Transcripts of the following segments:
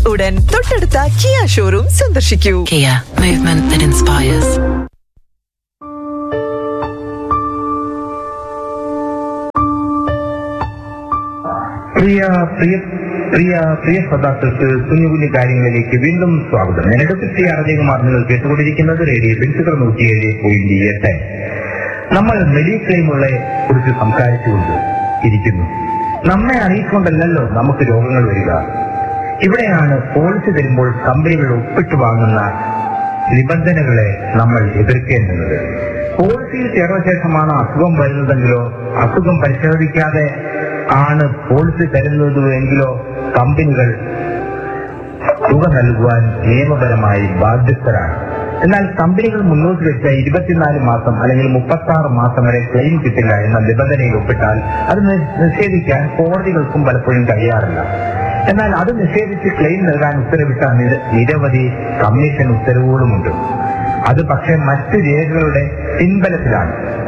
ഉടൻ തൊട്ടടുത്ത Kia showroom സന്ദർശിക്കൂ Kia, movement that inspires. പ്രിയ പ്രിയ പ്രിയ പ്രിയ ശ്രോതാക്കൾക്ക് കുഞ്ഞു കുഞ്ഞു കാര്യങ്ങളിലേക്ക് വീണ്ടും സ്വാഗതം ഞാൻ ഡോക്ടർ അരജകുമാർ നിങ്ങൾ കേട്ടുകൊണ്ടിരിക്കുന്നത് റേഡിയോ ബെൻസുകൾ നൂറ്റിയേഴ് പോയിന്റ് എട്ട് നമ്മൾ മെഡിക്ലെയിമുകളെ കുറിച്ച് സംസാരിച്ചുകൊണ്ട് ഇരിക്കുന്നു നമ്മെ അറിയിക്കൊണ്ടല്ലല്ലോ നമുക്ക് രോഗങ്ങൾ വരിക ഇവിടെയാണ് പോളിസി തരുമ്പോൾ കമ്പനികൾ ഒപ്പിട്ട് വാങ്ങുന്ന നിബന്ധനകളെ നമ്മൾ എതിർക്കേണ്ടത് പോളിസിയിൽ ചേർന്ന ശേഷമാണ് അസുഖം വരുന്നതെങ്കിലോ അസുഖം പരിശോധിക്കാതെ ആണ് പോളിസി തരുന്നത് എങ്കിലോ കമ്പനികൾ തുക നൽകുവാൻ നിയമപരമായി ബാധ്യസ്ഥരാണ് എന്നാൽ കമ്പനികൾ മുന്നോട്ട് വെച്ച ഇരുപത്തിനാല് മാസം അല്ലെങ്കിൽ മുപ്പത്തി ആറ് മാസം വരെ ക്ലെയിം കിട്ടില്ല എന്ന നിബന്ധനയിൽ ഒപ്പിട്ടാൽ അത് നി- നിഷേധിക്കാൻ കോടതികൾക്കും പലപ്പോഴും കഴിയാറില്ല എന്നാൽ അത് നിഷേധിച്ച് ക്ലെയിം നൽകാൻ ഉത്തരവിട്ട നിര- നിരവധി കമ്മീഷൻ ഉത്തരവുകളുമുണ്ട് അത് പക്ഷേ മറ്റ് രേഖകളുടെ പിൻബലത്തിലാണ്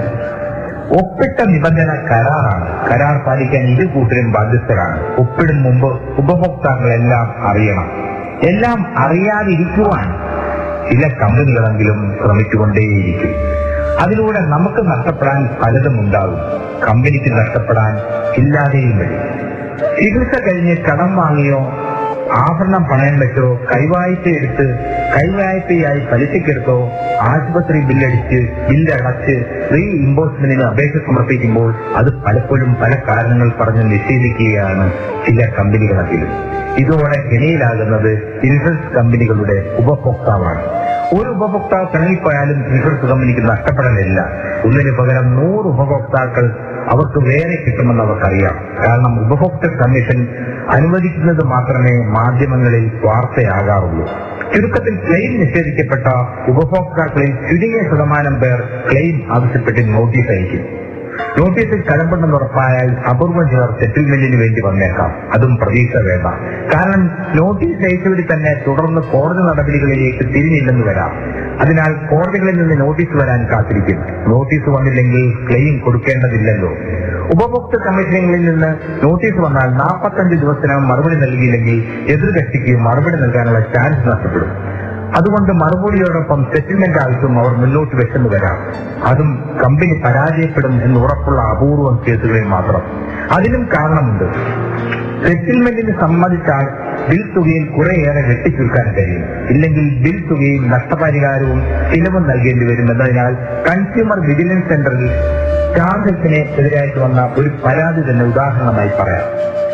ഒപ്പിട്ട നിബന്ധന കരാറാണ് കരാർ പാലിക്കാൻ ഇരു കൂട്ടരും ബാധ്യസ്ഥരാണ് ഒപ്പിടും മുമ്പ് ഉപഭോക്താക്കളെല്ലാം അറിയണം എല്ലാം അറിയാതിരിക്കുവാൻ ചില കമ്പനികളെങ്കിലും ശ്രമിച്ചുകൊണ്ടേയിരിക്കും അതിലൂടെ നമുക്ക് നഷ്ടപ്പെടാൻ പലതും ഉണ്ടാകും കമ്പനിക്ക് നഷ്ടപ്പെടാൻ ഇല്ലാതെയും വരും ചികിത്സ കഴിഞ്ഞ് കടം വാങ്ങിയോ ആഭരണം പണയം വെച്ചോ കൈവായ്പ എടുത്ത് കൈവായ്പയായി പലിശക്കെടുത്തോ ആശുപത്രി ബില്ലടിച്ച് ബില്ലടച്ച് റീ ഇമ്പോസ്മെന്റിന് അപേക്ഷ സമർപ്പിക്കുമ്പോൾ അത് പലപ്പോഴും പല കാരണങ്ങൾ പറഞ്ഞ് നിഷേധിക്കുകയാണ് ചില കമ്പനികളെങ്കിലും ഇതോടെ കെണിയിലാകുന്നത് ഇൻഷുറൻസ് കമ്പനികളുടെ ഉപഭോക്താവാണ് ഒരു ഉപഭോക്താവ് പിണങ്ങിപ്പോയാലും ഇൻഷുറൻസ് കമ്പനിക്ക് നഷ്ടപ്പെടാനില്ല ഒന്നിന് പകരം നൂറ് ഉപഭോക്താക്കൾ അവർക്ക് വേറെ കിട്ടുമെന്ന് അവർക്കറിയാം കാരണം ഉപഭോക്തൃ കമ്മീഷൻ അനുവദിക്കുന്നത് മാത്രമേ മാധ്യമങ്ങളിൽ വാർത്തയാകാറുള്ളൂ ചുരുക്കത്തിൽ ക്ലെയിം നിഷേധിക്കപ്പെട്ട ഉപഭോക്താക്കളിൽ ചുരുങ്ങിയ ശതമാനം പേർ ക്ലെയിം ആവശ്യപ്പെട്ട് നോട്ടീസ് അയക്കും നോട്ടീസിൽ കലമ്പുണ്ടെന്ന് ഉറപ്പായാൽ അപൂർവം ചിലർ സെറ്റിൽമെന്റിന് വേണ്ടി വന്നേക്കാം അതും പ്രതീക്ഷ വേണ്ട കാരണം നോട്ടീസ് അയച്ചവരിൽ തന്നെ തുടർന്ന് കോടതി നടപടികളിലേക്ക് തിരിഞ്ഞില്ലെന്ന് വരാം അതിനാൽ കോടതികളിൽ നിന്ന് നോട്ടീസ് വരാൻ കാത്തിരിക്കും നോട്ടീസ് വന്നില്ലെങ്കിൽ ക്ലെയിം കൊടുക്കേണ്ടതില്ലല്ലോ ഉപഭോക്തൃ കമ്മീഷനുകളിൽ നിന്ന് നോട്ടീസ് വന്നാൽ നാൽപ്പത്തഞ്ച് ദിവസത്തിനകം മറുപടി നൽകിയില്ലെങ്കിൽ എതിർകക്ഷിക്ക് മറുപടി നൽകാനുള്ള ചാൻസ് നഷ്ടപ്പെടും അതുകൊണ്ട് മറുപടിയോടൊപ്പം സെറ്റിൽമെന്റ് ആവശ്യം അവർ മുന്നോട്ട് വെച്ചെന്ന് വരാം അതും കമ്പനി പരാജയപ്പെടും എന്ന് ഉറപ്പുള്ള അപൂർവം കേസുകളിൽ മാത്രം അതിനും കാരണമുണ്ട് സെറ്റിൽമെന്റിന് സമ്മതിച്ചാൽ ബിൽ തുകയിൽ കുറേയേറെ വെട്ടിച്ചുരുക്കാൻ കഴിയും ഇല്ലെങ്കിൽ ബിൽ തുകയും നഷ്ടപരിഹാരവും ചിലവും നൽകേണ്ടി വരും എന്നതിനാൽ കൺസ്യൂമർ വിജിലൻസ് സെന്ററിൽ ചാർജസിനെ എതിരായിട്ട് വന്ന ഒരു പരാതി തന്നെ ഉദാഹരണമായി പറയാം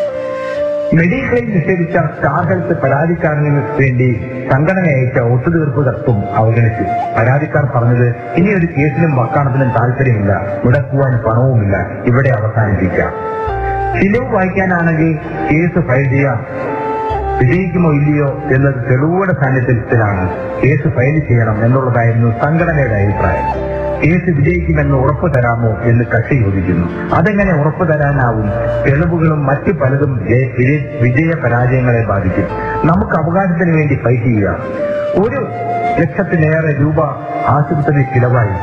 മെഡിക്ലെയിം നിഷേധിച്ച സ്റ്റാർ ഹെൽത്ത് പരാതിക്കാരന് വേണ്ടി സംഘടന അയച്ച ഒത്തുതീർപ്പ് തത്വം അവഗണിച്ചു പരാതിക്കാർ പറഞ്ഞത് ഇനി ഒരു കേസിലും വക്കാണത്തിനും താല്പര്യമില്ല മുടക്കുവാൻ പണവുമില്ല ഇവിടെ അവസാനിപ്പിക്കാം ചിലവ് വായിക്കാനാണെങ്കിൽ കേസ് ഫയൽ ചെയ്യാം വിജയിക്കുമോ ഇല്ലയോ എന്നത് തെളിവുകളുടെ സാന്നിധ്യത്തിലാണ് കേസ് ഫയൽ ചെയ്യണം എന്നുള്ളതായിരുന്നു സംഘടനയുടെ അഭിപ്രായം കേസ് വിജയിക്കുമെന്ന് ഉറപ്പു തരാമോ എന്ന് കക്ഷി ചോദിക്കുന്നു അതെങ്ങനെ ഉറപ്പു തരാനാവും തെളിവുകളും മറ്റു പലതും ജയ- വിജയ- വിജയ പരാജയങ്ങളെ ബാധിക്കും നമുക്ക് അവകാശത്തിന് വേണ്ടി ഫൈറ്റ് ചെയ്യാം ഒരു ലക്ഷത്തിലേറെ രൂപ ആശുപത്രി ചിലവായി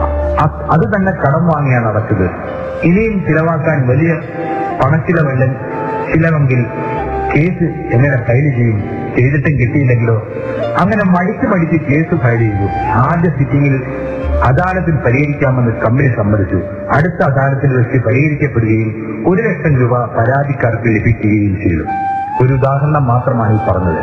അ- അത് തന്നെ കടം വാങ്ങിയാണ് അടച്ചത് ഇനിയും ചിലവാക്കാൻ വലിയ പണച്ചിലവല്ല ചിലവെങ്കിൽ കേസ് എങ്ങനെ ഫയൽ ചെയ്യും ചെയ്തിട്ടും കിട്ടിയില്ലെങ്കിലോ അങ്ങനെ മടിച്ച് മടിച്ച് കേസ് ഫയൽ ചെയ്തു ആദ്യ സിറ്റിംഗിൽ അദാലത്തിൽ പരിഹരിക്കാമെന്ന് കമ്പനി സമ്മതിച്ചു അടുത്ത അദാലത്തിൽ വെച്ച് പരിഹരിക്കപ്പെടുകയും ഒരു ലക്ഷം രൂപ പരാതിക്കാർക്ക് ലഭിക്കുകയും ചെയ്തു ഒരു ഉദാഹരണം മാത്രമാണ് ഈ പറഞ്ഞത്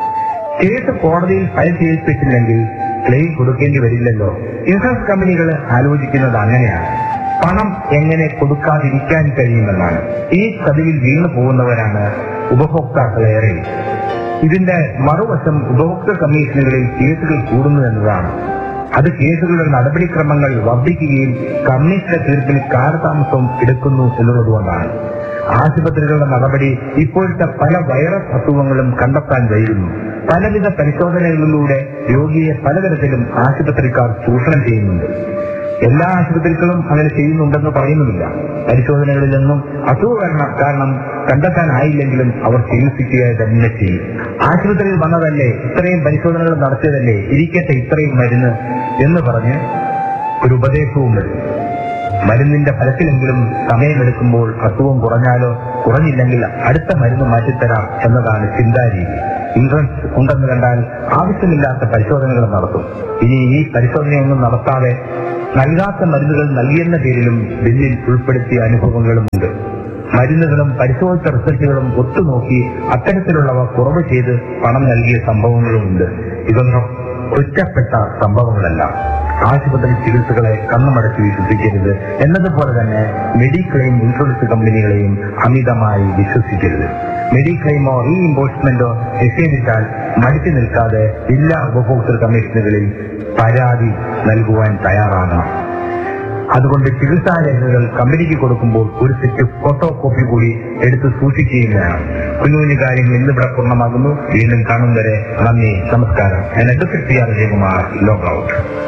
കേസ് കോടതിയിൽ ഫയൽ ചെയ്യിപ്പിച്ചില്ലെങ്കിൽ ക്ലെയിം കൊടുക്കേണ്ടി വരില്ലല്ലോ ഇൻഷുറൻസ് കമ്പനികൾ ആലോചിക്കുന്നത് അങ്ങനെയാണ് പണം എങ്ങനെ കൊടുക്കാതിരിക്കാൻ കഴിയുമെന്നാണ് ഈ ചതിവിൽ വീണു പോകുന്നവരാണ് ഉപഭോക്താക്കളേറെ ഇതിന്റെ മറുവശം ഉപഭോക്തൃ കമ്മീഷനുകളിൽ കേസുകൾ കൂടുന്നു എന്നതാണ് അത് കേസുകളുടെ നടപടിക്രമങ്ങൾ വർദ്ധിക്കുകയും കമ്മീഷന്റെ തീർപ്പിൽ കാലതാമസവും എടുക്കുന്നു എന്നുള്ളതുകൊണ്ടാണ് ആശുപത്രികളുടെ നടപടി ഇപ്പോഴത്തെ പല വൈറസ് അസുഖങ്ങളും കണ്ടെത്താൻ കഴിയുന്നു പലവിധ പരിശോധനകളിലൂടെ രോഗിയെ പലതരത്തിലും ആശുപത്രിക്കാർ ചൂഷണം ചെയ്യുന്നുണ്ട് എല്ലാ ആശുപത്രികളും അങ്ങനെ ചെയ്യുന്നുണ്ടെന്ന് പറയുന്നുമില്ല പരിശോധനകളിൽ നിന്നും അസുഖ കാരണം കാരണം കണ്ടെത്താനായില്ലെങ്കിലും അവർ ചികിത്സിക്കുക തന്നെ ചെയ്യും ആശുപത്രിയിൽ വന്നതല്ലേ ഇത്രയും പരിശോധനകൾ നടത്തിയതല്ലേ ഇരിക്കട്ടെ ഇത്രയും മരുന്ന് എന്ന് പറഞ്ഞ് ഒരു ഉപദേശവും വരും മരുന്നിന്റെ ഫലത്തിലെങ്കിലും സമയമെടുക്കുമ്പോൾ അസുഖം കുറഞ്ഞാലോ കുറഞ്ഞില്ലെങ്കിൽ അടുത്ത മരുന്ന് മാറ്റിത്തരാം എന്നതാണ് ചിന്താരീതി ഇൻഷുറൻസ് ഉണ്ടെന്ന് കണ്ടാൽ ആവശ്യമില്ലാത്ത പരിശോധനകൾ നടത്തും ഇനി ഈ പരിശോധനയൊന്നും നടത്താതെ നൽകാത്ത മരുന്നുകൾ നൽകിയെന്ന പേരിലും ബില്ലിൽ ഉൾപ്പെടുത്തിയ അനുഭവങ്ങളുമുണ്ട് മരുന്നുകളും പരിശോധിച്ച റിസൾട്ടുകളും ഒത്തുനോക്കി അത്തരത്തിലുള്ളവ കുറവ് ചെയ്ത് പണം നൽകിയ സംഭവങ്ങളുമുണ്ട് ഇതൊന്നും ഒറ്റപ്പെട്ട സംഭവങ്ങളല്ല ആശുപത്രി ചികിത്സകളെ കണ്ണുമടച്ച് വിശ്വസിക്കരുത് എന്നതുപോലെ തന്നെ മെഡിക്ലെയിം ഇൻഷുറൻസ് കമ്പനികളെയും അമിതമായി വിശ്വസിക്കരുത് മെഡിക്ലെയിമോ റീ ഇമ്പോഴ്സ്മെന്റോ നിഷേധിച്ചാൽ മടിച്ചു നിൽക്കാതെ ജില്ലാ ഉപഭോക്തൃ കമ്മീഷനുകളിൽ പരാതി നൽകുവാൻ തയ്യാറാകണം അതുകൊണ്ട് ചികിത്സാ രേഖകൾ കമ്പനിക്ക് കൊടുക്കുമ്പോൾ ഒരു സെറ്റ് ഫോട്ടോ കോപ്പി കൂടി എടുത്ത് സൂക്ഷിക്കുകയും വേണം കുഞ്ഞു കുഞ്ഞു കാര്യങ്ങൾ ഇന്നിവിടെ പൂർണ്ണമാകുന്നു വീണ്ടും കാണും വരെ നന്ദി നമസ്കാരം ഞാൻ advocate P R Jayakumar log out